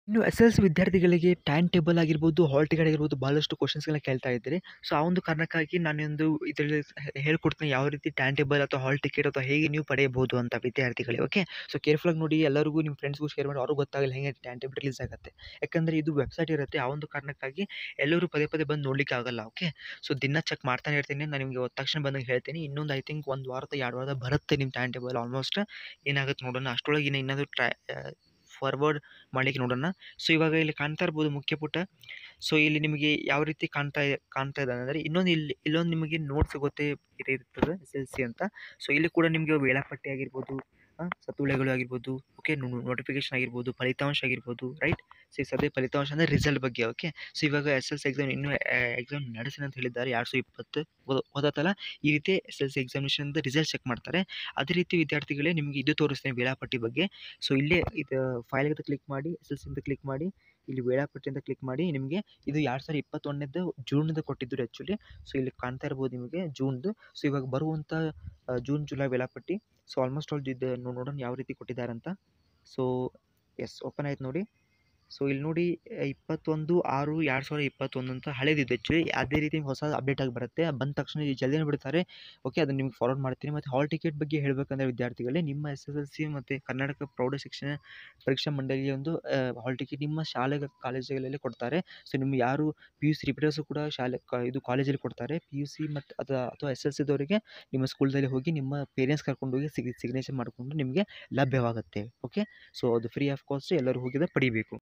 ಇನ್ನು S L C ವಿದ್ಯಾರ್ಥಿಗಳಿಗೆ time table ಆಗಿರ್ಬೋದು ಹಾಲ್ ಟಿಕೆಟ್ ಆಗಿರ್ಬೋದು ಭಾಳಷ್ಟು ಕ್ವಶನ್ಸ್ಗಳನ್ನ ಕೇಳ್ತಾ ಇದ್ದಾರೆ ಸೊ ಆ ಒಂದು ಕಾರಣಕ್ಕಾಗಿ ನಾನೊಂದು ಇದರಲ್ಲಿ ಹೇಳ್ಕೊಡ್ತೀನಿ ಯಾವ ರೀತಿ ಟೈಮ್ ಟೇಬಲ್ ಅಥವಾ ಹಾಲ್ ಟಿಕೆಟ್ ಅಥವಾ ಹೇಗೆ ನೀವು ಪಡೆಯಬಹುದು ಅಂತ ವಿದ್ಯಾರ್ಥಿಗಳಿಗೆ ಓಕೆ ಸೊ ಕೇರ್ಫುಲ್ಲಾಗಿ ನೋಡಿ ಎಲ್ಲರಿಗೂ ನಿಮ್ಮ ಫ್ರೆಂಡ್ಸ್ಗೂ ಶೇರ್ ಮಾಡಿ ಅವ್ರಿಗೂ ಗೊತ್ತಾಗಲ್ಲ ಹೇಗೆ ಟೈಮ್ ಟೇಬಲ್ ರಿಲೀಸ್ ಆಗುತ್ತೆ ಯಾಕಂದರೆ ಇದು ವೆಬ್ಸೈಟ್ ಇರುತ್ತೆ ಆ ಒಂದು ಕಾರಣಕ್ಕಾಗಿ ಎಲ್ಲರೂ ಪದೇ ಪದೇ ಬಂದು ನೋಡ್ಲಿಕ್ಕೆ ಆಗಲ್ಲ ಓಕೆ ಸೊ ದಿನ ಚೆಕ್ ಮಾಡ್ತಾನೆ ಇರ್ತೀನಿ ನಾನು ನಿಮಗೆ ತಕ್ಷಣ ಬಂದಾಗ ಹೇಳ್ತೀನಿ ಇನ್ನೊಂದು ಐ ಥಿಂಕ್ ಒಂದು ವಾರದ ಎರಡು ವಾರದ ಬರುತ್ತೆ ನಿಮ್ಮ ಟೈಮ್ ಟೇಬಲ್ ಆಲ್ಮೋಸ್ಟ್ ಏನಾಗುತ್ತೆ ನೋಡೋಣ ಅಷ್ಟರೊಳಗೆ ಇನ್ನು ಇನ್ನೊಂದು ಟ್ರೈ ಫಾರ್ವರ್ಡ್ ಮಾಡಲಿಕ್ಕೆ ನೋಡೋಣ ಸೊ ಇವಾಗ ಇಲ್ಲಿ ಕಾಣ್ತಾ ಇರ್ಬೋದು ಮುಖ್ಯ ಪುಟ ಸೊ ಇಲ್ಲಿ ನಿಮಗೆ ಯಾವ ರೀತಿ ಕಾಣ್ತಾ ಕಾಣ್ತಾ ಇದೆ ಅಂದರೆ ಇನ್ನೊಂದು ಇಲ್ಲಿ ಇಲ್ಲೊಂದು ನಿಮಗೆ ನೋಟ್ಸ್ ಗೊತ್ತೇ ಇರ್ತದೆ ಎಸ್ ಎಲ್ ಸಿ ಅಂತ ಸೊ ಇಲ್ಲಿ ಕೂಡ ನಿಮಗೆ ವೇಳಾಪಟ್ಟಿ ಆಗಿರ್ಬೋದು ಸತ್ತುಳೆಗಳು ಆಗಿರ್ಬೋದು ಓಕೆ ನೋಟಿಫಿಕೇಶನ್ ಆಗಿರ್ಬೋದು ಫಲಿತಾಂಶ ಆಗಿರ್ಬೋದು ರೈಟ್ ಸೊ ಸದ್ಯ ಫಲಿತಾಂಶ ಅಂದರೆ ರಿಸಲ್ಟ್ ಬಗ್ಗೆ ಓಕೆ ಸೊ ಇವಾಗ ಎಸ್ ಎಲ್ ಸಿ ಎಕ್ಸಾಮ್ ಇನ್ನೂ ಎಕ್ಸಾಮ್ ನಡೆಸಿನ ಅಂತ ಹೇಳಿದ್ದಾರೆ ಎರಡು ಸಾವಿರದ ಇಪ್ಪತ್ತು ಓದತ್ತಲ್ಲ ಈ ರೀತಿ S L C examination result check ಮಾಡ್ತಾರೆ ಅದೇ ರೀತಿ ವಿದ್ಯಾರ್ಥಿಗಳೇ ನಿಮಗೆ ಇದು ತೋರಿಸ್ತೇನೆ ವೇಳಾಪಟ್ಟಿ ಬಗ್ಗೆ ಸೊ ಇಲ್ಲೇ ಇದು ಫೈಲ್ ಅಂತ ಕ್ಲಿಕ್ ಮಾಡಿ ಎಸ್ ಎಲ್ ಸಿ ಅಂತ ಕ್ಲಿಕ್ ಮಾಡಿ ಇಲ್ಲಿ ವೇಳಾಪಟ್ಟಿ ಅಂತ ಕ್ಲಿಕ್ ಮಾಡಿ ನಿಮಗೆ ಇದು ಎರಡು ಸಾವಿರದ ಇಪ್ಪತ್ತೊಂದನೇದು ಜೂನಿಂದ ಕೊಟ್ಟಿದ್ದರು ಆ್ಯಕ್ಚುಲಿ ಸೊ ಇಲ್ಲಿ ಕಾಣ್ತಾ ಇರ್ಬೋದು ನಿಮಗೆ ಜೂನ್ದು ಸೊ ಇವಾಗ ಬರುವಂಥ ಜೂನ್ ಜುಲೈ ವೇಳಾಪಟ್ಟಿ ಸೊ ಆಲ್ಮೋಸ್ಟ್ ಆಲ್ ಇದು ನೋಡೋಣ ಯಾವ ರೀತಿ ಕೊಟ್ಟಿದ್ದಾರೆ ಅಂತ ಸೊ ಎಸ್ ಓಪನ್ ಆಯ್ತು ನೋಡಿ ಸೊ ಇಲ್ಲಿ ನೋಡಿ ಇಪ್ಪತ್ತೊಂದು ಆರು ಎರಡು ಸಾವಿರದ ಇಪ್ಪತ್ತೊಂದು ಅಂತ ಹಳೇದಿದೆ ಆ್ಯಕ್ಚುಲಿ ಅದೇ ರೀತಿ ಹೊಸ ಅಪ್ಡೇಟ್ ಆಗಿ ಬರುತ್ತೆ ಬಂದ ತಕ್ಷಣ ಜಲ್ದಿನೇ ಬಿಡ್ತಾರೆ ಓಕೆ ಅದನ್ನು ನಿಮ್ಗೆ ಫಾರ್ವರ್ಡ್ ಮಾಡ್ತೀನಿ ಮತ್ತು ಹಾಲ್ ಟಿಕೆಟ್ ಬಗ್ಗೆ ಹೇಳಬೇಕಂದ್ರೆ ವಿದ್ಯಾರ್ಥಿಗಳೇ ನಿಮ್ಮ ಎಸ್ ಎಸ್ ಎಲ್ ಸಿ ಮತ್ತು ಕರ್ನಾಟಕ ಪ್ರೌಢ ಶಿಕ್ಷಣ ಪರೀಕ್ಷಾ ಮಂಡಳಿಯ ಒಂದು ಹಾಲ್ ಟಿಕೆಟ್ ನಿಮ್ಮ ಶಾಲೆ ಕಾಲೇಜುಗಳಲ್ಲಿ ಕೊಡ್ತಾರೆ ಸೊ ನಿಮ್ಗೆ ಯಾರು ಪಿ ಯು ಸಿ ರಿಪೀಟರ್ಸು ಕೂಡ ಶಾಲೆ ಕ ಇದು ಕಾಲೇಜಲ್ಲಿ ಕೊಡ್ತಾರೆ ಪಿ ಯು ಸಿ ಮತ್ತು ಅಥವಾ ಅಥವಾ ಎಸ್ ಎಲ್ ಸಿದವರಿಗೆ ನಿಮ್ಮ ಸ್ಕೂಲ್ದಲ್ಲಿ ಹೋಗಿ ನಿಮ್ಮ ಪೇರೆಂಟ್ಸ್ ಕರ್ಕೊಂಡು ಹೋಗಿ ಸಿಗ್ ಸಿಗ್ನೇಚರ್ ಮಾಡಿಕೊಂಡು ನಿಮಗೆ ಲಭ್ಯವಾಗುತ್ತೆ ಓಕೆ ಸೊ ಅದು ಫ್ರೀ ಆಫ್ ಕಾಸ್ಟ್ ಎಲ್ಲರೂ ಹೋಗಿದ ಪಡಿಬೇಕು